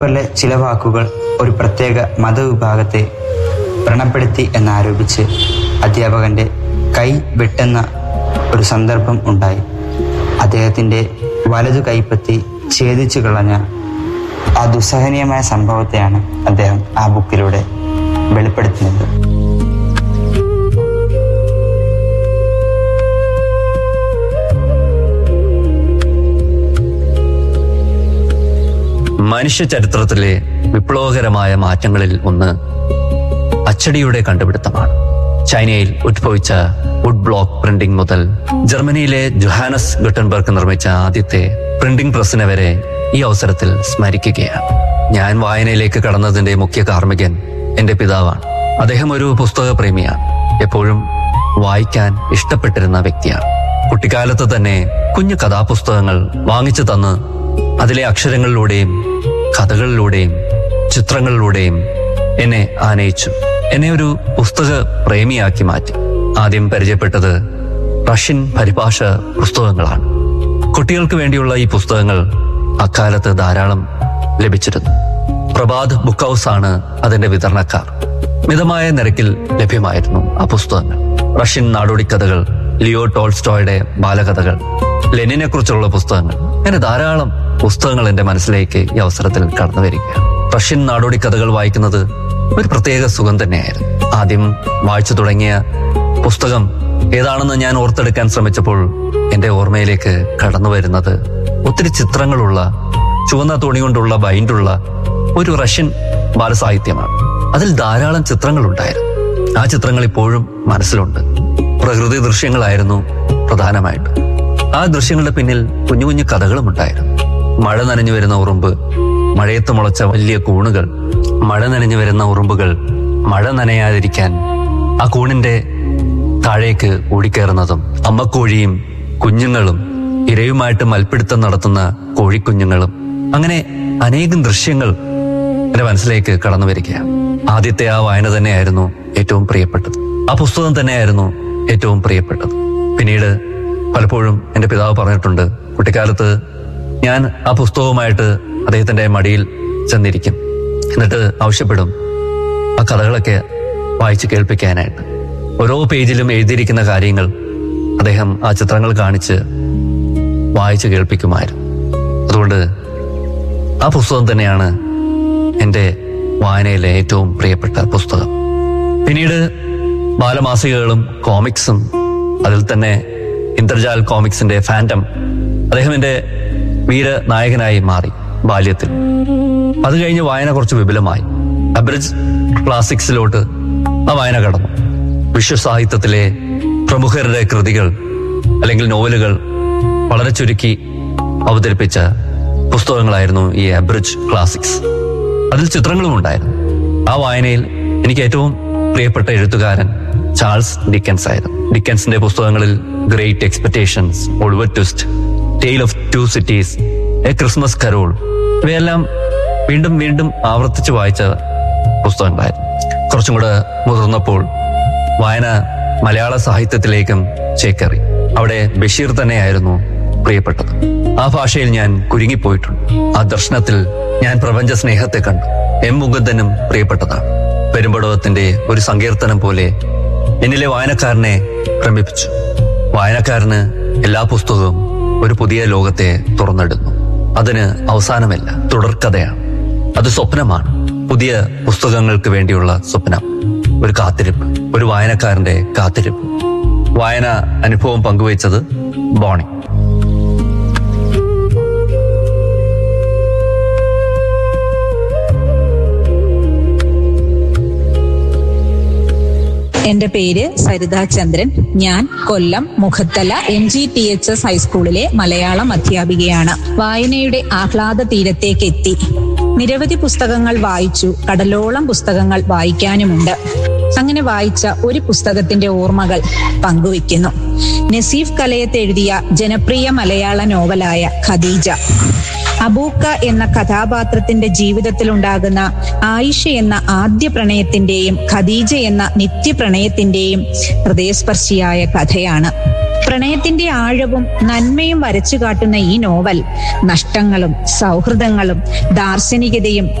ലെ ചില വാക്കുകൾ ഒരു പ്രത്യേക മതവിഭാഗത്തെ വ്രണപ്പെടുത്തി എന്നാരോപിച്ച് അധ്യാപകന്റെ കൈ വെട്ടുന്ന ഒരു സന്ദർഭം ഉണ്ടായി അദ്ദേഹത്തിന്റെ വലതു കൈപ്പത്തി ഛേദിച്ചു കളഞ്ഞ ആ ദുസ്സഹനീയമായ സംഭവത്തെയാണ് അദ്ദേഹം ആ ബുക്കിലൂടെ വെളിപ്പെടുത്തുന്നത് മനുഷ്യ ചരിത്രത്തിലെ വിപ്ലവകരമായ മാറ്റങ്ങളിൽ ഒന്ന് അച്ചടിയുടെ കണ്ടുപിടുത്തമാണ് ചൈനയിൽ ഉദ്ഭവിച്ച വുഡ് ബ്ലോക്ക് പ്രിന്റിംഗ് മുതൽ ജർമ്മനിയിലെ ജൊഹാനസ് ഗുട്ടൻബർഗ് നിർമ്മിച്ച ആദ്യത്തെ പ്രിന്റിംഗ് പ്രസ്സിനെ വരെ ഈ അവസരത്തിൽ സ്മരിക്കുകയാണ് ഞാൻ വായനയിലേക്ക് കടന്നതിന്റെ മുഖ്യ കാർമ്മികൻ എന്റെ പിതാവാണ് അദ്ദേഹം ഒരു പുസ്തക പ്രേമിയാണ് എപ്പോഴും വായിക്കാൻ ഇഷ്ടപ്പെട്ടിരുന്ന വ്യക്തിയാണ് കുട്ടിക്കാലത്ത് തന്നെ കുഞ്ഞു കഥാപുസ്തകങ്ങൾ വാങ്ങിച്ചു തന്ന് അതിലെ അക്ഷരങ്ങളിലൂടെയും കഥകളിലൂടെയും ചിത്രങ്ങളിലൂടെയും എന്നെ ആനയിച്ചു എന്നെ ഒരു പുസ്തക പ്രേമിയാക്കി മാറ്റി ആദ്യം പരിചയപ്പെട്ടത് റഷ്യൻ പരിഭാഷ പുസ്തകങ്ങളാണ് കുട്ടികൾക്ക് വേണ്ടിയുള്ള ഈ പുസ്തകങ്ങൾ അക്കാലത്ത് ധാരാളം ലഭിച്ചിരുന്നു പ്രഭാത് ബുക്ക് ഹൗസ് ആണ് അതിന്റെ വിതരണക്കാർ മിതമായ നിരക്കിൽ ലഭ്യമായിരുന്നു ആ പുസ്തകങ്ങൾ റഷ്യൻ നാടോടിക്കഥകൾ ലിയോ ടോൾസ്റ്റോയുടെ ബാലകഥകൾ ലെനിനെ കുറിച്ചുള്ള പുസ്തകങ്ങൾ അങ്ങനെ ധാരാളം പുസ്തകങ്ങൾ എന്റെ മനസ്സിലേക്ക് ഈ അവസരത്തിൽ കടന്നു വരികയാണ് റഷ്യൻ നാടോടിക്കഥകൾ വായിക്കുന്നത് ഒരു പ്രത്യേക സുഖം തന്നെയായിരുന്നു ആദ്യം വായിച്ചു തുടങ്ങിയ പുസ്തകം ഏതാണെന്ന് ഞാൻ ഓർത്തെടുക്കാൻ ശ്രമിച്ചപ്പോൾ എന്റെ ഓർമ്മയിലേക്ക് കടന്നു വരുന്നത് ഒത്തിരി ചിത്രങ്ങളുള്ള ചുവന്ന തുണി കൊണ്ടുള്ള ബൈൻഡുള്ള ഒരു റഷ്യൻ ബാലസാഹിത്യമാണ് അതിൽ ധാരാളം ചിത്രങ്ങളുണ്ടായിരുന്നു ആ ചിത്രങ്ങൾ ഇപ്പോഴും മനസ്സിലുണ്ട് പ്രകൃതി ദൃശ്യങ്ങളായിരുന്നു പ്രധാനമായിട്ട് ആ ദൃശ്യങ്ങളുടെ പിന്നിൽ കുഞ്ഞു കുഞ്ഞു കഥകളും ഉണ്ടായിരുന്നു മഴ നനഞ്ഞു വരുന്ന ഉറുമ്പ് മഴയത്ത് മുളച്ച വലിയ കൂണുകൾ മഴ നനഞ്ഞു വരുന്ന ഉറുമ്പുകൾ മഴ നനയാതിരിക്കാൻ ആ കൂണിന്റെ താഴേക്ക് ഓടിക്കയറുന്നതും അമ്മക്കോഴിയും കുഞ്ഞുങ്ങളും ഇരയുമായിട്ട് മൽപ്പിടുത്തം നടത്തുന്ന കോഴിക്കുഞ്ഞുങ്ങളും അങ്ങനെ അനേകം ദൃശ്യങ്ങൾ എന്റെ മനസ്സിലേക്ക് കടന്നു വരികയാണ് ആദ്യത്തെ ആ വായന തന്നെയായിരുന്നു ഏറ്റവും പ്രിയപ്പെട്ടത് ആ പുസ്തകം തന്നെയായിരുന്നു ഏറ്റവും പ്രിയപ്പെട്ടത് പിന്നീട് പലപ്പോഴും എന്റെ പിതാവ് പറഞ്ഞിട്ടുണ്ട് കുട്ടിക്കാലത്ത് ഞാൻ ആ പുസ്തകവുമായിട്ട് അദ്ദേഹത്തിന്റെ മടിയിൽ ചെന്നിരിക്കും എന്നിട്ട് ആവശ്യപ്പെടും ആ കഥകളൊക്കെ വായിച്ച് കേൾപ്പിക്കാനായിട്ട് ഓരോ പേജിലും എഴുതിയിരിക്കുന്ന കാര്യങ്ങൾ അദ്ദേഹം ആ ചിത്രങ്ങൾ കാണിച്ച് വായിച്ച് കേൾപ്പിക്കുമായിരുന്നു അതുകൊണ്ട് ആ പുസ്തകം തന്നെയാണ് എൻ്റെ വായനയിലെ ഏറ്റവും പ്രിയപ്പെട്ട പുസ്തകം പിന്നീട് ബാലമാസികകളും കോമിക്സും അതിൽ തന്നെ ഇന്ദ്രജാൽ കോമിക്സിന്റെ ഫാൻറ്റം അദ്ദേഹം എൻ്റെ വീരനായകനായി മാറി ബാല്യത്തിൽ അത് കഴിഞ്ഞ് വായന കുറച്ച് വിപുലമായി അബ്രിജ് ക്ലാസിക്സിലോട്ട് ആ വായന കടന്നു വിശ്വസാഹിത്യത്തിലെ പ്രമുഖരുടെ കൃതികൾ അല്ലെങ്കിൽ നോവലുകൾ വളരെ ചുരുക്കി അവതരിപ്പിച്ച പുസ്തകങ്ങളായിരുന്നു ഈ അബ്രിജ് ക്ലാസിക്സ് അതിൽ ചിത്രങ്ങളും ഉണ്ടായിരുന്നു ആ വായനയിൽ എനിക്ക് ഏറ്റവും പ്രിയപ്പെട്ട എഴുത്തുകാരൻ ചാൾസ് ഡിക്കൻസ് ആയിരുന്നു ഡിക്കൻസിന്റെ പുസ്തകങ്ങളിൽ great expectations Oliver twist tale of two cities a Christmas carol ഇവയെല്ലാം വീണ്ടും വീണ്ടും ആവർത്തിച്ച് വായിച്ച പുസ്തകങ്ങളായിരുന്നു കുറച്ചും കൂടെ മുതിർന്നപ്പോൾ വായന മലയാള സാഹിത്യത്തിലേക്കും ചേക്കേറി അവിടെ ബഷീർ തന്നെയായിരുന്നു പ്രിയപ്പെട്ടത് ആ ഭാഷയിൽ ഞാൻ കുരുങ്ങിപ്പോയിട്ടുണ്ട് ആ ദർശനത്തിൽ ഞാൻ പ്രപഞ്ച സ്നേഹത്തെ കണ്ടു എം മുകുന്ദനും പ്രിയപ്പെട്ടതാണ് പെരുമ്പടവത്തിന്റെ ഒരു സങ്കീർത്തനം പോലെ എന്നിലെ വായനക്കാരനെ ഭ്രമിപ്പിച്ചു വായനക്കാരന് എല്ലാ പുസ്തകവും ഒരു പുതിയ ലോകത്തെ തുറന്നിടുന്നു അതിന് അവസാനമില്ല തുടർക്കഥയാണ് അത് സ്വപ്നമാണ് പുതിയ പുസ്തകങ്ങൾക്ക് വേണ്ടിയുള്ള സ്വപ്നം ഒരു കാത്തിരിപ്പ് ഒരു വായനക്കാരന്റെ കാത്തിരിപ്പ് വായന അനുഭവം പങ്കുവച്ചത് ബോണി എന്റെ പേര് സരിത ചന്ദ്രൻ ഞാൻ Kollam Mukhathala M G T H S ഹൈസ്കൂളിലെ മലയാളം അധ്യാപികയാണ് വായനയുടെ ആഹ്ലാദ തീരത്തേക്ക് എത്തി നിരവധി പുസ്തകങ്ങൾ വായിച്ചു കടലോളം പുസ്തകങ്ങൾ വായിക്കാനുമുണ്ട് അങ്ങനെ വായിച്ച ഒരു പുസ്തകത്തിന്റെ ഓർമ്മകൾ പങ്കുവയ്ക്കുന്നു നസീഫ് കലയത്ത് എഴുതിയ ജനപ്രിയ മലയാള നോവലായ ഖദീജ അബൂക്ക എന്ന കഥാപാത്രത്തിന്റെ ജീവിതത്തിലുണ്ടാകുന്ന ആയിഷ എന്ന ആദ്യ പ്രണയത്തിന്റെയും ഖദീജ എന്ന നിത്യപ്രണയത്തിന്റെയും ഹൃദയസ്പർശിയായ കഥയാണ് പ്രണയത്തിന്റെ ആഴവും നന്മയും വരച്ചു കാട്ടുന്ന ഈ നോവൽ നഷ്ടങ്ങളും സൗഹൃദങ്ങളും ദാർശനികതയും